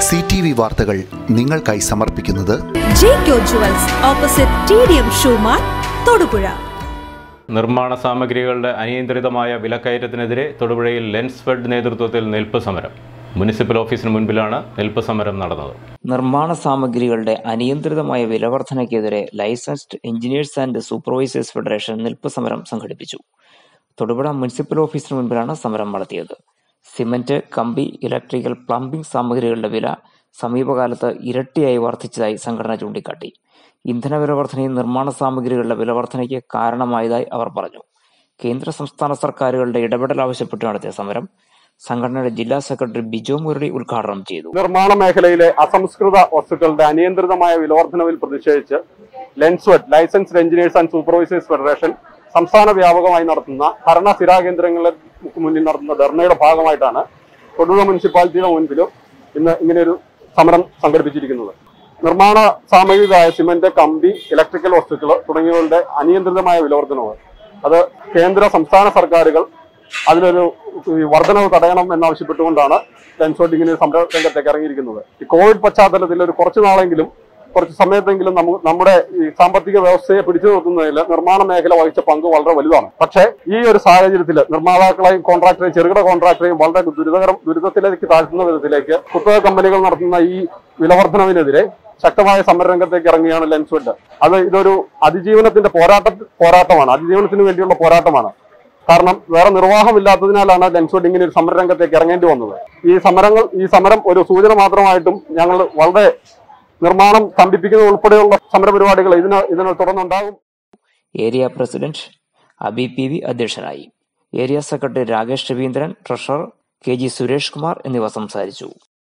C T V വാർത്തകൾ നിങ്ങൾക്കായി സമർപ്പിക്കുന്നത് Jaico jewels opposite T D M ഷൂമാർ തൊടുപുഴ നിർമ്മാണ സാമഗ്രികളുടെ അനിയന്ത്രിതമായ വിലക്കയറ്റത്തിനെതിരെ തൊടുപുഴയിൽ ലെൻസ് ഫെഡ് നേതൃത്വത്തിൽ നിൽപ്പ് സമരം മുനിസിപ്പൽ ഓഫീസിന് മുൻപിലാണ് നിൽപ്പ് സമരം നടന്നത് നിർമ്മാണ സാമഗ്രികളുടെ അനിയന്ത്രിതമായ വിലവർധനയ്ക്കെതിരെ licensed engineers and supervisors federation നിൽപ്പ് സമരം സംഘടിപ്പിച്ചു തൊടുപുഴ മുനിസിപ്പൽ ഓഫീസിന് മുൻപിലാണ് സമരം നടത്തിയത് സിമന്റ് കമ്പി ഇലക്ട്രിക്കൽ പ്ലംബിംഗ് സാമഗ്രികളുടെ വില സമീപകാലത്ത് ഇരട്ടിയായി വർദ്ധിച്ചതായി സംഘടന ചൂണ്ടിക്കാട്ടി ഇന്ധനവില വർധനയും നിർമ്മാണ സാമഗ്രികളുടെ വിലവർധനയ്ക്ക് കാരണമായതായി അവർ പറഞ്ഞു കേന്ദ്ര സംസ്ഥാന സർക്കാരുകളുടെ ഇടപെടൽ ആവശ്യപ്പെട്ട് നടത്തിയ സമരം സംഘടനയുടെ ജില്ലാ സെക്രട്ടറി ബിജോ മുരളി ഉദ്ഘാടനം ചെയ്തു നിർമ്മാണ മേഖലയിലെ അസംസ്കൃത വസ്തുക്കളുടെ അനിയന്ത്രിതമായ വിലവർദ്ധനവിൽ പ്രതിഷേധിച്ച് ലെൻസ്വെറ്റ് licensed engineers and supervisors federation സംസ്ഥാന വ്യാപകമായി നടത്തുന്ന ഭരണ സ്ഥിരാകേന്ദ്രങ്ങളെ മുന്നിൽ നടത്തുന്ന ധർണയുടെ ഭാഗമായിട്ടാണ് തൊടുപുഴ മുനിസിപ്പാലിറ്റിയുടെ മുൻപിലും ഇന്ന് ഇങ്ങനെയൊരു സമരം സംഘടിപ്പിച്ചിരിക്കുന്നത് നിർമ്മാണ സാമഗ്രികളായ സിമന്റ് കമ്പി ഇലക്ട്രിക്കൽ വസ്തുക്കൾ തുടങ്ങിയവയുടെ അനിയന്ത്രിതമായ വിലവർദ്ധനവ് അത് കേന്ദ്ര സംസ്ഥാന സർക്കാരുകൾ അതിലൊരു ഈ വർധനവ് തടയണം എന്നാവശ്യപ്പെട്ടുകൊണ്ടാണ് ലെൻസോട്ട് ഇങ്ങനെ ഒരു സമര രംഗത്തേക്ക് ഇറങ്ങിയിരിക്കുന്നത് ഈ കോവിഡ് പശ്ചാത്തലത്തിൽ ഒരു കുറച്ചു നാളെങ്കിലും കുറച്ച് സമയത്തെങ്കിലും നമ്മ നമ്മുടെ ഈ സാമ്പത്തിക വ്യവസ്ഥയെ പിടിച്ചു നിർത്തുന്നതിൽ നിർമ്മാണ മേഖല വഹിച്ച പങ്ക് വളരെ വലുതാണ് പക്ഷേ ഈ ഒരു സാഹചര്യത്തിൽ നിർമ്മാതാക്കളെയും കോൺട്രാക്ടറെയും ചെറുകിട കോൺട്രാക്ടറെയും വളരെ ദുരിതകരം ദുരിതത്തിലേക്ക് താഴ്ത്തുന്ന വിധത്തിലേക്ക് കുത്തക കമ്പനികൾ നടത്തുന്ന ഈ വിലവർദ്ധനവിനെതിരെ ശക്തമായ സമരരംഗത്തേക്ക് ഇറങ്ങിയാണ് ലെൻസ്വെഡ് അത് ഇതൊരു അതിജീവനത്തിന്റെ പോരാട്ട പോരാട്ടമാണ് അതിജീവനത്തിന് വേണ്ടിയുള്ള പോരാട്ടമാണ് കാരണം വേറെ നിർവാഹമില്ലാത്തതിനാലാണ് ലെൻസ്വെഡ് ഇങ്ങനെ ഒരു സമരരംഗത്തേക്ക് ഇറങ്ങേണ്ടി വന്നത് ഈ സമരങ്ങൾ ഈ സമരം ഒരു സൂചന മാത്രമായിട്ടും ഞങ്ങൾ വളരെ നിർമ്മാണം സ്തംഭിപ്പിക്കുന്നത് ഉൾപ്പെടെയുള്ള സമരപരിപാടികൾ ഇതിന് ഇതിന് തുടർന്നുണ്ടാകും area president Abi P V അധ്യക്ഷനായി area secretary Rakesh Raveendran treasurer K G Suresh Kumar എന്നിവർ സംസാരിച്ചു